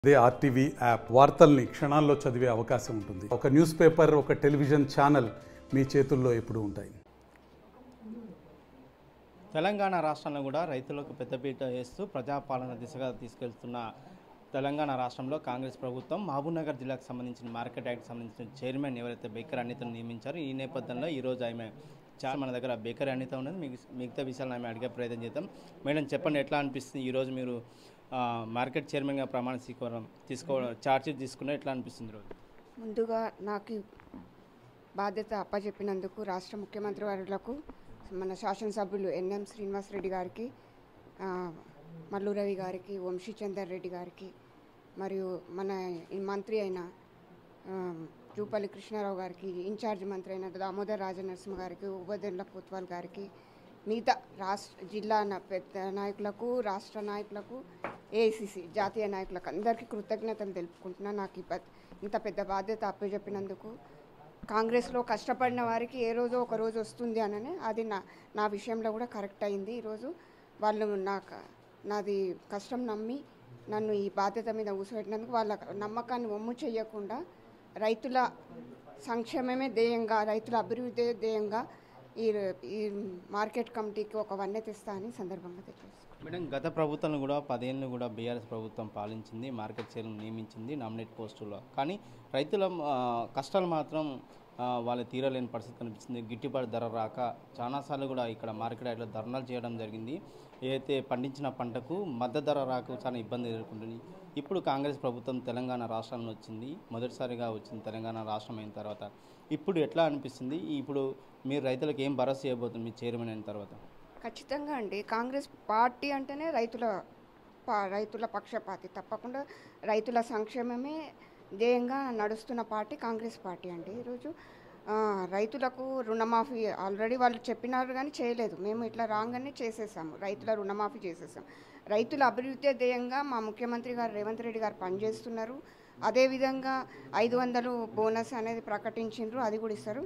అదే RTV app వార్తల్ని క్షణాల్లో చదివే అవకాశం ఉంటుంది ఒక న్యూస్ పేపర్ ఒక టెలివిజన్ ఛానల్ మీ చేతుల్లో ఎప్పుడూ ఉంటాయి తెలంగాణ రాష్ట్రంలో కూడా రైతులకు పెద్దపీట వేస్తూ ప్రజాపాలన దిశగా తీసుకెళ్తున్న తెలంగాణ రాష్ట్రంలో కాంగ్రెస్ ప్రభుత్వం మహబూబ్నగర్ జిల్లాకు సంబంధించిన మార్కెట్ యాక్ట్ సంబంధించిన చైర్మన్ ఎవరైతే బేకర్ అనితను నియమించారో ఈ నేపథ్యంలో ఈరోజు ఆమె చాలా మన దగ్గర బేకర్ అనిత ఉన్నది మీకు మిగతా విషయాలను ఆమె అడిగే ప్రయత్నం చేద్దాం మేడం చెప్పండి ఎట్లా అనిపిస్తుంది ఈరోజు మీరు ఆ, మార్కెట్ చైర్మన్గా ప్రమాణ స్వీకారం తీసుకోవడం ఛార్జీ తీసుకున్న ఎట్లా అనిపిస్తుంది ఈరోజు ముందుగా నాకు ఈ బాధ్యత అప్పచెప్పినందుకు రాష్ట్ర ముఖ్యమంత్రి వర్యులకు మన శాసనసభ్యులు ఎన్ఎం శ్రీనివాసరెడ్డి గారికి ఆ, మల్లు రవి గారికి వంశీచందర్ రెడ్డి గారికి మరియు మన ఈ మంత్రి అయిన ఆ, జూపల్లి కృష్ణారావు గారికి ఇన్ఛార్జ్ మంత్రి అయిన దామోదర్ రాజనరసింహ గారికి ఉపదేండ్ల కోత్వాల్ గారికి మిగతా రాష్ట్ర జిల్లా నా- పెద్ద నాయకులకు రాష్ట్ర నాయకులకు ఏఐసిసి జాతీయ నాయకులకు అందరికీ కృతజ్ఞతలు తెలుపుకుంటున్నా నాకు ఈ ప- ఇంత పెద్ద బాధ్యత అప్పచెప్పినందుకు కాంగ్రెస్లో కష్టపడిన వారికి ఏ రోజో ఒక రోజు వస్తుంది అనని అది నా నా విషయంలో కూడా కరెక్ట్ అయింది ఈరోజు వాళ్ళు నాకు నాది కష్టం నమ్మి నన్ను ఈ బాధ్యత మీద ఊసిపెట్టినందుకు వాళ్ళ నమ్మకాన్ని ఒమ్ము చేయకుండా రైతుల సంక్షేమమే ధ్యేయంగా రైతుల అభివృద్ధి ధ్యేయంగా ఈ ఈ మార్కెట్ కమిటీకి ఒక వన్నె తెస్తా అని సందర్భంగా తెలియజేస్తాను మేడం గత ప్రభుత్వం కూడా పదేళ్ళు కూడా బీఆర్ఎస్ ప్రభుత్వం పాలించింది మార్కెట్ చైర్మన్ నియమించింది నామినేట్ పోస్టుల్లో కానీ రైతుల ఆ, కష్టాలు మాత్రం ఆ, వాళ్ళు తీరలేని పరిస్థితి కనిపిస్తుంది గిట్టుబాటు ధర రాక చాలాసార్లు కూడా ఇక్కడ మార్కెట్ యార్డ్లో ధర్నాలు చేయడం జరిగింది ఏదైతే పండించిన పంటకు మద్దతు ధర రాక చాలా ఇబ్బంది ఎదుర్కొంటుంది ఇప్పుడు కాంగ్రెస్ ప్రభుత్వం తెలంగాణ రాష్ట్రంలో వచ్చింది మొదటిసారిగా వచ్చింది తెలంగాణ రాష్ట్రం అయిన తర్వాత ఇప్పుడు ఎట్లా అనిపిస్తుంది ఇప్పుడు మీరు రైతులకు ఏం భరోసా చేయబోతుంది మీ చైర్మన్ అయిన తర్వాత ఖచ్చితంగా అండి కాంగ్రెస్ పార్టీ అంటేనే రైతుల పా- రైతుల పక్షపాతి తప్పకుండా రైతుల సంక్షేమమే ధ్యేయంగా నడుస్తున్న పార్టీ కాంగ్రెస్ పార్టీ అండి ఈరోజు ఆ, రైతులకు రుణమాఫీ ఆల్రెడీ వాళ్ళు చెప్పినారు కానీ చేయలేదు మేము ఇట్లా రాగానే చేసేసాము రైతుల రుణమాఫీ చేసేసాం రైతుల అభివృద్ధి ధ్యేయంగా మా ముఖ్యమంత్రి గారు రేవంత్ రెడ్డి గారు పనిచేస్తున్నారు అదేవిధంగా ఐదు వందలు బోనస్ అనేది ప్రకటించిండ్రు అది కూడా ఇస్తారు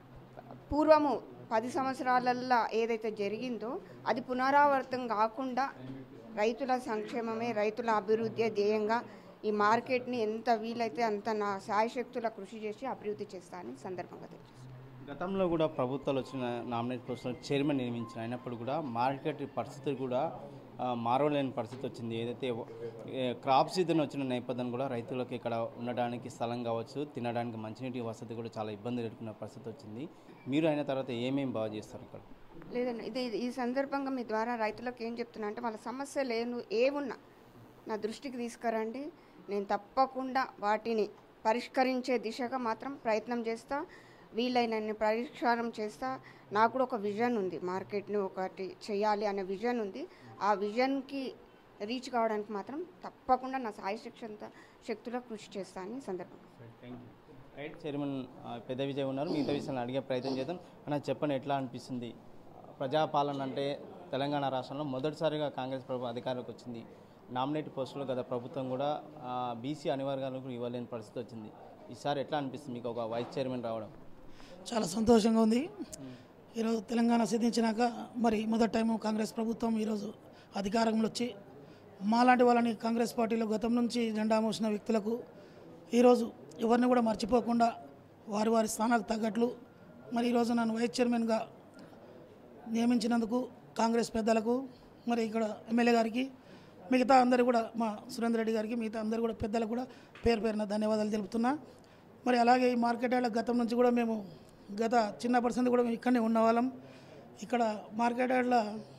పూర్వము పది సంవత్సరాలల్లో ఏదైతే జరిగిందో అది పునరావృతం కాకుండా రైతుల సంక్షేమమే రైతుల అభివృద్ధి ధ్యేయంగా ఈ మార్కెట్ని ఎంత వీలైతే అంత నా శాయశక్తుల కృషి చేసి అభివృద్ధి చేస్తానని సందర్భంగా తెలియజేస్తాను గతంలో కూడా ప్రభుత్వాలు వచ్చిన నామినేట్ పోస్టులు చైర్మన్ నియమించిన అయినప్పుడు కూడా మార్కెట్ పరిస్థితులు కూడా ఆ, మారవలేని పరిస్థితి వచ్చింది ఏదైతే ఏ, క్రాప్ సీజన్ వచ్చిన నేపథ్యం కూడా రైతులకు ఇక్కడ ఉండడానికి స్థలం కావచ్చు తినడానికి మంచినీటి వసతి కూడా చాలా ఇబ్బంది ఎదుర్కొన్న పరిస్థితి వచ్చింది మీరు అయిన తర్వాత ఏమేమి బాగా చేస్తారు ఇక్కడ లేదండి ఇది ఇది- ఈ సందర్భంగా మీ ద్వారా రైతులకు ఏం చెప్తున్నా అంటే వాళ్ళ సమస్యలు ఏను ఏమున్నా నా దృష్టికి తీసుకురండి నేను తప్పకుండా వాటిని పరిష్కరించే దిశగా మాత్రం ప్రయత్నం చేస్తా వీలైనన్ని పరిష్కారం చేస్తా నాకు కూడా ఒక విజన్ ఉంది మార్కెట్ని ఒకటి చేయాలి అనే విజన్ ఉంది ఆ విజన్కి రీచ్ కావడానికి మాత్రం తప్పకుండా నా సాయి శక్తి శక్తులకు కృషి చేస్తా అని సందర్భంగా థ్యాంక్ యూ రైట్ చైర్మన్ ఆ, పెద్ద విజయ్ ఉన్నారు మిగతా విషయాన్ని అడిగే ప్రయత్నం చేద్దాం అన్న చెప్పండి ఎట్లా అనిపిస్తుంది ప్రజాపాలన అంటే తెలంగాణ రాష్ట్రంలో మొదటిసారిగా కాంగ్రెస్ ప్రభుత్వం అధికారంలోకి వచ్చింది నామినేట్ పోస్టులు గత ప్రభుత్వం కూడా బీసీ అనివర్గాలకు ఇవ్వలేని పరిస్థితి వచ్చింది ఈసారి ఎట్లా అనిపిస్తుంది మీకు ఒక వైస్ చైర్మన్ రావడం చాలా సంతోషంగా ఉంది ఈరోజు తెలంగాణ సిద్ధించినాక మరి మొదటి టైం కాంగ్రెస్ ప్రభుత్వం ఈరోజు అధికారంలో వచ్చి మాలాంటి వాళ్ళని కాంగ్రెస్ పార్టీలో గతం నుంచి జెండా మోసిన వ్యక్తులకు ఈరోజు ఎవరిని కూడా మర్చిపోకుండా వారి వారి స్థానాలకు తగ్గట్లు మరి ఈరోజు నన్ను వైస్ చైర్మన్గా నియమించినందుకు కాంగ్రెస్ పెద్దలకు మరి ఇక్కడ ఎమ్మెల్యే గారికి మిగతా అందరు కూడా మా సురేందర్ రెడ్డి గారికి మిగతా అందరు కూడా పెద్దలకు కూడా పేరు పేరున ధన్యవాదాలు తెలుపుతున్నా మరి అలాగే ఈ మార్కెట్ యార్డ్ల గతం నుంచి కూడా మేము గత చిన్నప్పటి నుంచి కూడా మేము ఇక్కడనే ఉన్న వాళ్ళం ఇక్కడ మార్కెట్ యార్డ్ల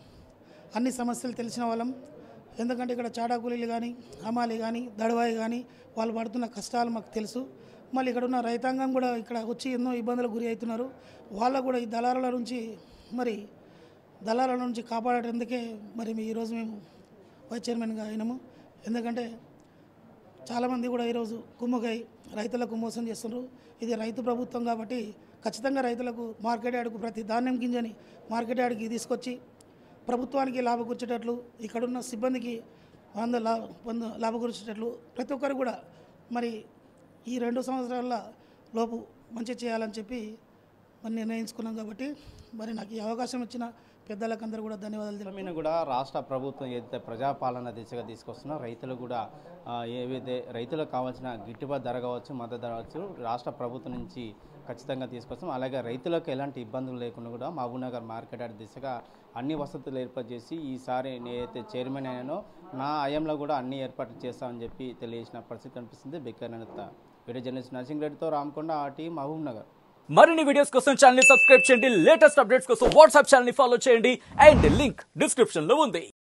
అన్ని సమస్యలు తెలిసిన వాళ్ళం ఎందుకంటే ఇక్కడ చాడాకూలీలు కానీ హమాలి కానీ దడవాయి కానీ వాళ్ళు పడుతున్న కష్టాలు మాకు తెలుసు మళ్ళీ ఇక్కడ ఉన్న రైతాంగం కూడా ఇక్కడ వచ్చి ఎన్నో ఇబ్బందులకు గురి అవుతున్నారు వాళ్ళకు కూడా ఈ దళారుల నుంచి మరి దళారుల నుంచి కాపాడేందుకే మరి మీ ఈరోజు మేము వైస్ చైర్మన్గా అయినాము ఎందుకంటే చాలామంది కూడా ఈరోజు కుమ్ముకై రైతులకు మోసం చేస్తున్నారు ఇది రైతు ప్రభుత్వం కాబట్టి ఖచ్చితంగా రైతులకు మార్కెట్ యార్డుకు ప్రతి ధాన్యం గింజని మార్కెట్ యార్డుకి తీసుకొచ్చి ప్రభుత్వానికి లాభకూర్చేటట్లు ఇక్కడున్న సిబ్బందికి వంద లా వంద లాభకూర్చేటట్లు ప్రతి ఒక్కరు కూడా మరి ఈ రెండు సంవత్సరాల లోపు మంచి చేయాలని చెప్పి మరి నిర్ణయించుకున్నాం కాబట్టి మరి నాకు ఈ అవకాశం ఇచ్చిన పెద్దలకందరూ కూడా ధన్యవాదాలు తెలుపు మీద కూడా రాష్ట్ర ప్రభుత్వం ఏదైతే ప్రజాపాలన దిశగా తీసుకొస్తున్నా రైతులు కూడా ఆ, ఏవైతే రైతులకు కావాల్సిన గిట్టుబాటు ధర కావచ్చు మద్దతు ధర కావచ్చు రాష్ట్ర ప్రభుత్వం నుంచి ఖచ్చితంగా తీసుకొస్తాం అలాగే రైతులకు ఎలాంటి ఇబ్బందులు లేకుండా కూడా మహబూబ్నగర్ మార్కెట్ యార్డ్ దిశగా అన్ని వసతులు ఏర్పాటు చేసి ఈసారి నేనైతే చైర్మన్ అయ్యానో నా హయాంలో కూడా అన్ని ఏర్పాట్లు చేస్తామని చెప్పి తెలియజేసిన పరిస్థితి కనిపిస్తుంది బెక్కర్ అనంత వీడియో జర్నలిస్ట్ నర్సింగ్ రెడ్డితో రామకొండ ఆర్టీ మహబూబ్ నగర్ మరిన్ని వీడియోస్ కోసం ఛానల్ ని సబ్స్క్రైబ్ చేయండి లేటెస్ట్ అప్డేట్స్ కోసం వాట్సాప్ ఛానల్ ని ఫాలో చేయండి అండ్ లింక్ డిస్క్రిప్షన్ లో ఉంది